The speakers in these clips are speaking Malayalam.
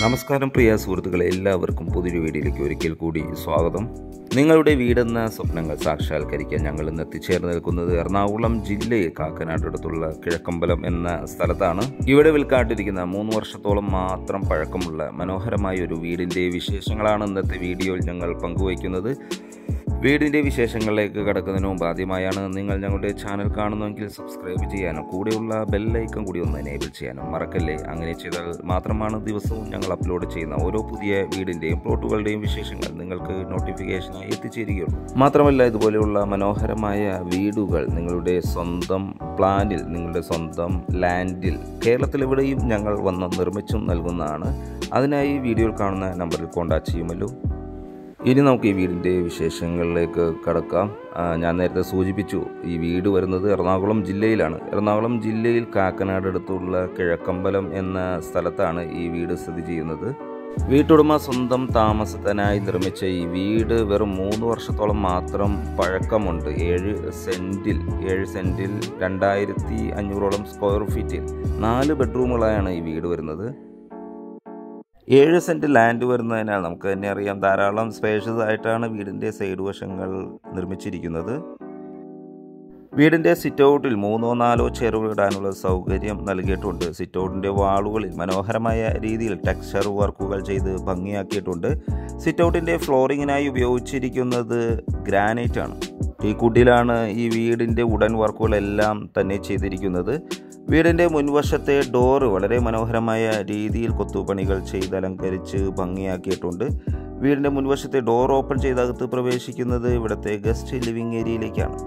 നമസ്കാരം പ്രിയ സുഹൃത്തുക്കളെ എല്ലാവർക്കും പുതിയൊരു വീഡിയോയിലേക്ക് ഒരിക്കൽ കൂടി സ്വാഗതം നിങ്ങളുടെ വീടെന്ന സ്വപ്നങ്ങൾ സാക്ഷാത്കരിക്കാൻ ഞങ്ങൾ ഇന്ന് എത്തിച്ചേർന്ന് നിൽക്കുന്നത് എറണാകുളം ജില്ലയിൽ കാക്കനാടടുത്തുള്ള കിഴക്കമ്പലം എന്ന സ്ഥലത്താണ് ഇവിടെ വിൽക്കാട്ടിരിക്കുന്ന മൂന്ന് വർഷത്തോളം മാത്രം പഴക്കമുള്ള മനോഹരമായ ഒരു വീടിൻ്റെ വിശേഷങ്ങളാണ് ഇന്നത്തെ വീഡിയോയിൽ ഞങ്ങൾ പങ്കുവയ്ക്കുന്നത് വീടിൻ്റെ വിശേഷങ്ങളിലേക്ക് കടക്കുന്നതിന് മുമ്പ് ആദ്യമായാണ് നിങ്ങൾ ഞങ്ങളുടെ ചാനൽ കാണുന്നതെങ്കിൽ സബ്സ്ക്രൈബ് ചെയ്യാനും കൂടെയുള്ള ബെല്ലൈക്കൺ കൂടി ഒന്ന് എനേബിൾ ചെയ്യാനും മറക്കല്ലേ അങ്ങനെ ചെയ്താൽ മാത്രമാണ് ദിവസവും ഞങ്ങൾ അപ്ലോഡ് ചെയ്യുന്ന ഓരോ പുതിയ വീടിൻ്റെയും പ്ലോട്ടുകളുടെയും വിശേഷങ്ങൾ നിങ്ങൾക്ക് നോട്ടിഫിക്കേഷനായി എത്തിച്ചേരുകയുള്ളൂ മാത്രമല്ല ഇതുപോലെയുള്ള മനോഹരമായ വീടുകൾ നിങ്ങളുടെ സ്വന്തം പ്ലാനിൽ നിങ്ങളുടെ സ്വന്തം ലാൻഡിൽ കേരളത്തിലെവിടെയും ഞങ്ങൾ വന്ന് നിർമ്മിച്ചും നൽകുന്നതാണ് അതിനായി വീഡിയോയിൽ കാണുന്ന നമ്പറിൽ കോൺടാക്ട് ചെയ്യുമല്ലോ ഇനി നമുക്ക് ഈ വീടിൻ്റെ വിശേഷങ്ങളിലേക്ക് കടക്കാം ആ, ഞാൻ നേരത്തെ സൂചിപ്പിച്ചു ഈ വീട് വരുന്നത് എറണാകുളം ജില്ലയിലാണ് എറണാകുളം ജില്ലയിൽ കാക്കനാട് അടുത്തുള്ള കിഴക്കമ്പലം എന്ന സ്ഥലത്താണ് ഈ വീട് സ്ഥിതി ചെയ്യുന്നത് വീട്ടുടമ സ്വന്തം താമസത്തിനായി നിർമ്മിച്ച ഈ വീട് വെറും മൂന്ന് വർഷത്തോളം മാത്രം പഴക്കമുണ്ട് ഏഴ് സെൻറ്റിൽ ഏഴ് സെൻറ്റിൽ രണ്ടായിരത്തി അഞ്ഞൂറോളം സ്ക്വയർ ഫീറ്റിൽ നാല് ബെഡ്റൂമുകളായാണ് ഈ വീട് വരുന്നത് ഏഴ് സെൻറ്റ് ലാൻഡ് വരുന്നതിനാൽ നമുക്ക് തന്നെ അറിയാം ധാരാളം സ്പേഷ്യസ് ആയിട്ടാണ് വീടിൻ്റെ സൈഡ് വശങ്ങൾ നിർമ്മിച്ചിരിക്കുന്നത് വീടിൻ്റെ സിറ്റ് ഔട്ടിൽ മൂന്നോ നാലോ ചെയറുകൾ ഇടാനുള്ള സൗകര്യം നൽകിയിട്ടുണ്ട് സിറ്റ് ഔട്ടിൻ്റെ വാളുകളിൽ മനോഹരമായ രീതിയിൽ ടെക്സ്ചർ വർക്കുകൾ ചെയ്ത് ഭംഗിയാക്കിയിട്ടുണ്ട് സിറ്റ് ഔട്ടിൻ്റെ ഫ്ലോറിങ്ങിനായി ഉപയോഗിച്ചിരിക്കുന്നത് ഗ്രാനൈറ്റ് ആണ് ടീക്കുട്ടിലാണ് ഈ വീടിൻ്റെ ഉടൻ വർക്കുകളെല്ലാം തന്നെ ചെയ്തിരിക്കുന്നത് വീടിൻ്റെ മുൻവശത്തെ ഡോറ് വളരെ മനോഹരമായ രീതിയിൽ കൊത്തുപണികൾ ചെയ്ത് അലങ്കരിച്ച് ഭംഗിയാക്കിയിട്ടുണ്ട് വീടിൻ്റെ മുൻവശത്തെ ഡോർ ഓപ്പൺ ചെയ്ത് അകത്ത് പ്രവേശിക്കുന്നത് ഇവിടുത്തെ ഗസ്റ്റ് ലിവിംഗ് ഏരിയയിലേക്കാണ്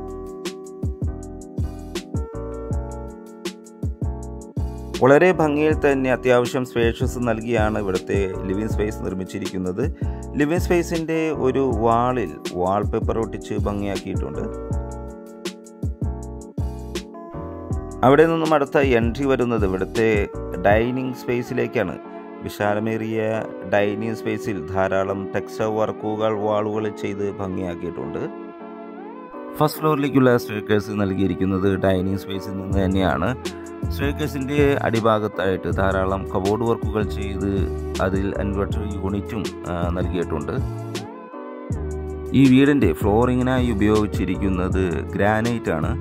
വളരെ ഭംഗിയിൽ തന്നെ അത്യാവശ്യം സ്പേഷ്യസ് നൽകിയാണ് ഇവിടുത്തെ ലിവിംഗ് സ്പേസ് നിർമ്മിച്ചിരിക്കുന്നത് ലിവിംഗ് സ്പേസിൻ്റെ ഒരു വാളിൽ വാൾപേപ്പർ ഒട്ടിച്ച് ഭംഗിയാക്കിയിട്ടുണ്ട് അവിടെ നിന്നും അടുത്ത എൻട്രി വരുന്നത് ഇവിടുത്തെ ഡൈനിങ് സ്പേസിലേക്കാണ് വിശാലമേറിയ ഡൈനിങ് സ്പേസിൽ ധാരാളം ടെക്സ്ചർ വർക്കുകൾ വാളുകൾ ചെയ്ത് ഭംഗിയാക്കിയിട്ടുണ്ട് ഫസ്റ്റ് ഫ്ലോറിലേക്കുള്ള സ്റ്റേക്കേഴ്സ് നൽകിയിരിക്കുന്നത് ഡൈനിങ് സ്പേസിൽ നിന്ന് തന്നെയാണ് സ്റ്റേക്കേഴ്സിൻ്റെ അടിഭാഗത്തായിട്ട് ധാരാളം കബോർഡ് വർക്കുകൾ ചെയ്ത് അതിൽ ഇൻവെർട്ടർ യൂണിറ്റും ആ, നൽകിയിട്ടുണ്ട് ഈ വീടിൻ്റെ ഫ്ലോറിങ്ങിനായി ഉപയോഗിച്ചിരിക്കുന്നത് ഗ്രാനൈറ്റ് ആണ്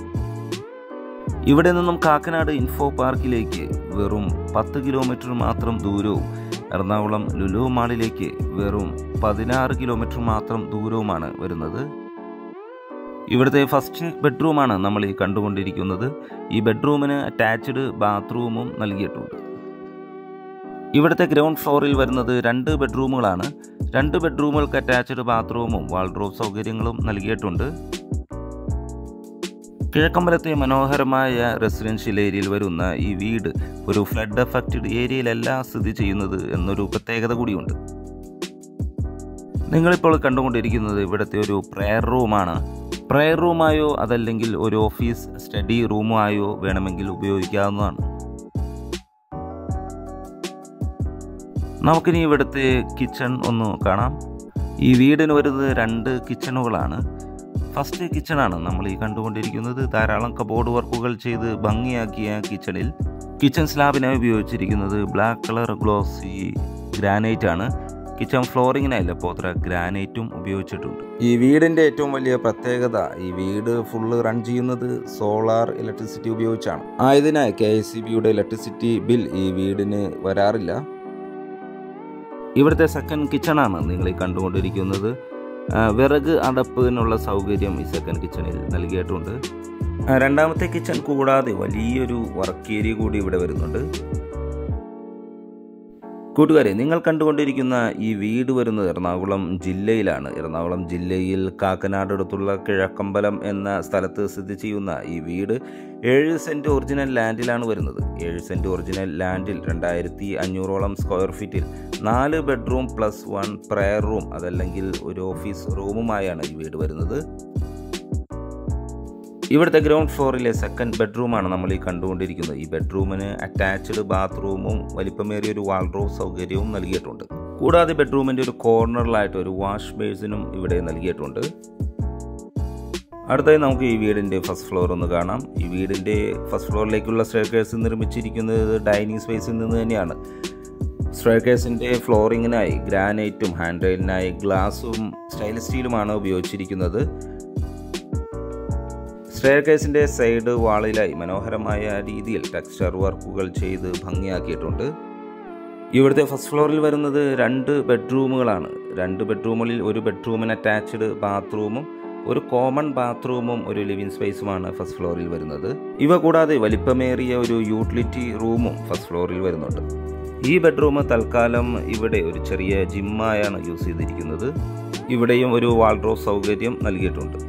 ഇവിടെ നിന്നും കാക്കനാട് ഇൻഫോ പാർക്കിലേക്ക് വെറും പത്ത് കിലോമീറ്റർ മാത്രം ദൂരവും എറണാകുളം ലുലു മാളിലേക്ക് വെറും പതിനാറ് കിലോമീറ്റർ മാത്രം ദൂരവുമാണ് വരുന്നത് ഇവിടുത്തെ ഫസ്റ്റ് ബെഡ്റൂമാണ് നമ്മൾ ഈ കണ്ടുകൊണ്ടിരിക്കുന്നത് ഈ ബെഡ്റൂമിന് അറ്റാച്ച്ഡ് ബാത്റൂമും നൽകിയിട്ടുണ്ട് ഇവിടുത്തെ ഗ്രൗണ്ട് ഫ്ലോറിൽ വരുന്നത് രണ്ട് ബെഡ്റൂമുകളാണ് രണ്ട് ബെഡ്റൂമുകൾക്ക് അറ്റാച്ച്ഡ് ബാത്റൂമും വാൾഡ്രോബ് സൗകര്യങ്ങളും നൽകിയിട്ടുണ്ട് കിഴക്കമ്പലത്തെ മനോഹരമായ റെസിഡൻഷ്യൽ ഏരിയയിൽ വരുന്ന ഈ വീട് ഒരു ഫ്ലഡ് എഫക്റ്റഡ് ഏരിയയിലല്ല സ്ഥിതി ചെയ്യുന്നത് എന്നൊരു പ്രത്യേകത കൂടിയുണ്ട് നിങ്ങളിപ്പോൾ കണ്ടുകൊണ്ടിരിക്കുന്നത് ഇവിടുത്തെ ഒരു പ്രെയർ റൂമാണ് പ്രെയർ റൂമായോ അതല്ലെങ്കിൽ ഒരു ഓഫീസ് സ്റ്റഡി റൂമായോ വേണമെങ്കിൽ ഉപയോഗിക്കാവുന്നതാണ് നമുക്കിനി ഇവിടുത്തെ കിച്ചൺ ഒന്ന് കാണാം ഈ വീടിന് വരുന്നത് രണ്ട് കിച്ചണുകളാണ് ഫസ്റ്റ് കിച്ചണാണ് നമ്മൾ ഈ കണ്ടുകൊണ്ടിരിക്കുന്നത് ധാരാളം കബോർഡ് വർക്കുകൾ ചെയ്ത് ഭംഗിയാക്കിയ കിച്ചണിൽ കിച്ചൺ സ്ലാബിനായി ഉപയോഗിച്ചിരിക്കുന്നത് ബ്ലാക്ക് കളർ ഗ്ലോസി ഗ്രാനൈറ്റ് ആണ് കിച്ചൺ ഫ്ലോറിങ്ങിനായി ലപ്പോത്ര ഗ്രാനൈറ്റും ഉപയോഗിച്ചിട്ടുണ്ട് ഈ വീടിൻ്റെ ഏറ്റവും വലിയ പ്രത്യേകത ഈ വീട് ഫുള്ള് റൺ ചെയ്യുന്നത് സോളാർ ഇലക്ട്രിസിറ്റി ഉപയോഗിച്ചാണ് ആയതിനാൽ കെ എസ് സി ബിയുടെ ഇലക്ട്രിസിറ്റി ബിൽ ഈ വീടിന് വരാറില്ല ഇവിടുത്തെ സെക്കൻഡ് കിച്ചണാണ് നിങ്ങൾ ഈ കണ്ടുകൊണ്ടിരിക്കുന്നത് ആ, വിറക് അടപ്പിനുള്ള സൗകര്യം ഈ സെക്കൻഡ് കിച്ചണിൽ നൽകിയിട്ടുണ്ട് ആ, രണ്ടാമത്തെ കിച്ചൺ കൂടാതെ വലിയൊരു വർക്ക് ഏരിയ കൂടി ഇവിടെ വരുന്നുണ്ട് കൂട്ടുകാരെ നിങ്ങൾ കണ്ടുകൊണ്ടിരിക്കുന്ന ഈ വീട് വരുന്നത് എറണാകുളം ജില്ലയിലാണ് എറണാകുളം ജില്ലയിൽ കാക്കനാട് അടുത്തുള്ള കിഴക്കമ്പലം എന്ന സ്ഥലത്ത് സ്ഥിതി ചെയ്യുന്ന ഈ വീട് ഏഴ് സെൻറ്റ് ഒറിജിനൽ ലാൻഡിലാണ് വരുന്നത് ഏഴ് സെൻറ്റ് ഒറിജിനൽ ലാൻഡിൽ രണ്ടായിരത്തി അഞ്ഞൂറോളം സ്ക്വയർ ഫീറ്റിൽ നാല് bedroom plus one prayer room അതല്ലെങ്കിൽ ഒരു ഓഫീസ് റൂമുമായാണ് ഈ വീട് വരുന്നത് ഇവിടുത്തെ ഗ്രൗണ്ട് ഫ്ലോറിലെ സെക്കൻഡ് ബെഡ്റൂമാണ് നമ്മൾ ഈ കണ്ടുകൊണ്ടിരിക്കുന്നത് ഈ ബെഡ്റൂമിന് അറ്റാച്ച്ഡ് ബാത്റൂമും വലിപ്പമേറിയ ഒരു വാൾഡ്രോബ് സൗകര്യവും നൽകിയിട്ടുണ്ട് കൂടാതെ ബെഡ്റൂമിൻ്റെ ഒരു കോർണറിലായിട്ട് ഒരു വാഷ് ബേസിനും ഇവിടെ നൽകിയിട്ടുണ്ട് അടുത്തായി നമുക്ക് ഈ വീടിൻ്റെ ഫസ്റ്റ് ഫ്ലോർ ഒന്ന് കാണാം ഈ വീടിൻ്റെ ഫസ്റ്റ് ഫ്ലോറിലേക്കുള്ള സ്റ്റേക്കേഴ്സ് നിർമ്മിച്ചിരിക്കുന്നത് ഡൈനിങ് സ്പേസിൽ നിന്ന് തന്നെയാണ് സ്ട്രേക്കേഴ്സിൻ്റെ ഫ്ലോറിങ്ങിനായി ഗ്രാനൈറ്റും ഹാൻഡ് റെയിലിനായി ഗ്ലാസും സ്റ്റൈലസ് സ്റ്റീലുമാണ് ഉപയോഗിച്ചിരിക്കുന്നത് സ്റ്റെയർകേസിൻ്റെ സൈഡ് വാളിലായി മനോഹരമായ രീതിയിൽ ടെക്സ്ചർ വർക്കുകൾ ചെയ്ത് ഭംഗിയാക്കിയിട്ടുണ്ട് ഇവിടുത്തെ ഫസ്റ്റ് ഫ്ലോറിൽ വരുന്നത് രണ്ട് ബെഡ്റൂമുകളാണ് രണ്ട് ബെഡ്റൂമുകളിൽ ഒരു ബെഡ്റൂമിന് അറ്റാച്ച്ഡ് ബാത്റൂമും ഒരു കോമൺ ബാത്റൂമും ഒരു ലിവിംഗ് സ്പേസുമാണ് ഫസ്റ്റ് ഫ്ലോറിൽ വരുന്നത് ഇവ കൂടാതെ വലിപ്പമേറിയ ഒരു യൂട്ടിലിറ്റി റൂമും ഫസ്റ്റ് ഫ്ലോറിൽ വരുന്നുണ്ട് ഈ ബെഡ്റൂം തൽക്കാലം ഇവിടെ ഒരു ചെറിയ ജിമ്മായാണ് യൂസ് ചെയ്തിരിക്കുന്നത് ഇവിടെയും ഒരു വാൾഡ്രോബ് സൗകര്യം നൽകിയിട്ടുണ്ട്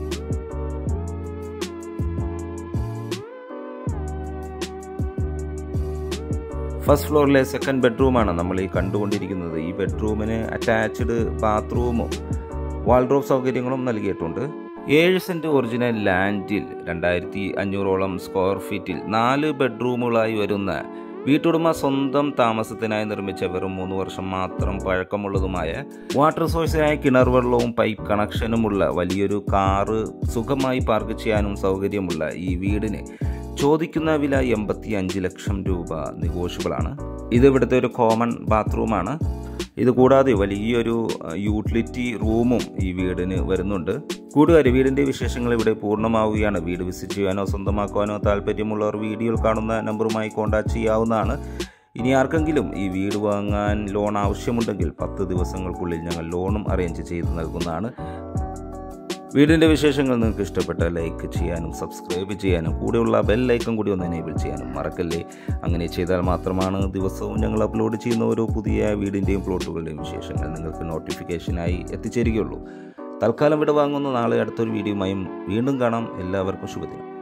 ഫസ്റ്റ് ഫ്ലോറിലെ സെക്കൻഡ് ബെഡ്റൂമാണ് നമ്മൾ ഈ കണ്ടുകൊണ്ടിരിക്കുന്നത് ഈ ബെഡ്റൂമിന് അറ്റാച്ച്ഡ് ബാത്റൂമും വാൾഡ്രോബ് സൗകര്യങ്ങളും നൽകിയിട്ടുണ്ട് ഏഴ് സെൻറ്റ് ഒറിജിനൽ ലാൻഡിൽ രണ്ടായിരത്തി അഞ്ഞൂറോളം സ്ക്വയർ ഫീറ്റിൽ നാല് ബെഡ്റൂമുകളായി വരുന്ന വീട്ടുടമ സ്വന്തം താമസത്തിനായി നിർമ്മിച്ച വെറും മൂന്ന് വർഷം മാത്രം പഴക്കമുള്ളതുമായ വാട്ടർ സോഴ്സിനായി കിണർ വെള്ളവും പൈപ്പ് കണക്ഷനുമുള്ള വലിയൊരു കാറ് സുഖമായി പാർക്ക് ചെയ്യാനും സൗകര്യമുള്ള ഈ വീടിന് ചോദിക്കുന്ന വില എൺപത്തി അഞ്ച് ലക്ഷം രൂപ നെഗോഷ്യബിളാണ് ഇത് ഇവിടുത്തെ ഒരു കോമൺ ബാത്റൂമാണ് ഇത് കൂടാതെ വലിയൊരു യൂട്ടിലിറ്റി റൂമും ഈ വീടിന് വരുന്നുണ്ട് കൂട്ടുകാർ വീടിൻ്റെ വിശേഷങ്ങൾ ഇവിടെ പൂർണ്ണമാവുകയാണ് വീട് വിസിറ്റ് ചെയ്യാനോ സ്വന്തമാക്കുവാനോ താല്പര്യമുള്ളവർ വീഡിയോയിൽ കാണുന്ന നമ്പറുമായി കോൺടാക്ട് ചെയ്യാവുന്നതാണ് ഇനി ആർക്കെങ്കിലും ഈ വീട് വാങ്ങാൻ ലോൺ ആവശ്യമുണ്ടെങ്കിൽ പത്ത് ദിവസങ്ങൾക്കുള്ളിൽ ഞങ്ങൾ ലോണും അറേഞ്ച് ചെയ്ത് നൽകുന്നതാണ് വീടിൻ്റെ വിശേഷങ്ങൾ നിങ്ങൾക്ക് ഇഷ്ടപ്പെട്ട ലൈക്ക് ചെയ്യാനും സബ്സ്ക്രൈബ് ചെയ്യാനും കൂടെയുള്ള ബെൽ ലൈക്കും കൂടി ഒന്ന് എനേബിൾ ചെയ്യാനും മറക്കല്ലേ അങ്ങനെ ചെയ്താൽ മാത്രമാണ് ദിവസവും ഞങ്ങൾ അപ്ലോഡ് ചെയ്യുന്ന ഓരോ പുതിയ വീടിൻ്റെയും പ്ലോട്ടുകളുടെയും വിശേഷങ്ങൾ നിങ്ങൾക്ക് നോട്ടിഫിക്കേഷനായി എത്തിച്ചേരുകയുള്ളൂ തൽക്കാലം ഇവിടെ വാങ്ങുന്ന നാളെ അടുത്തൊരു വീഡിയോയുമായും വീണ്ടും കാണാം എല്ലാവർക്കും ശുഭദിനം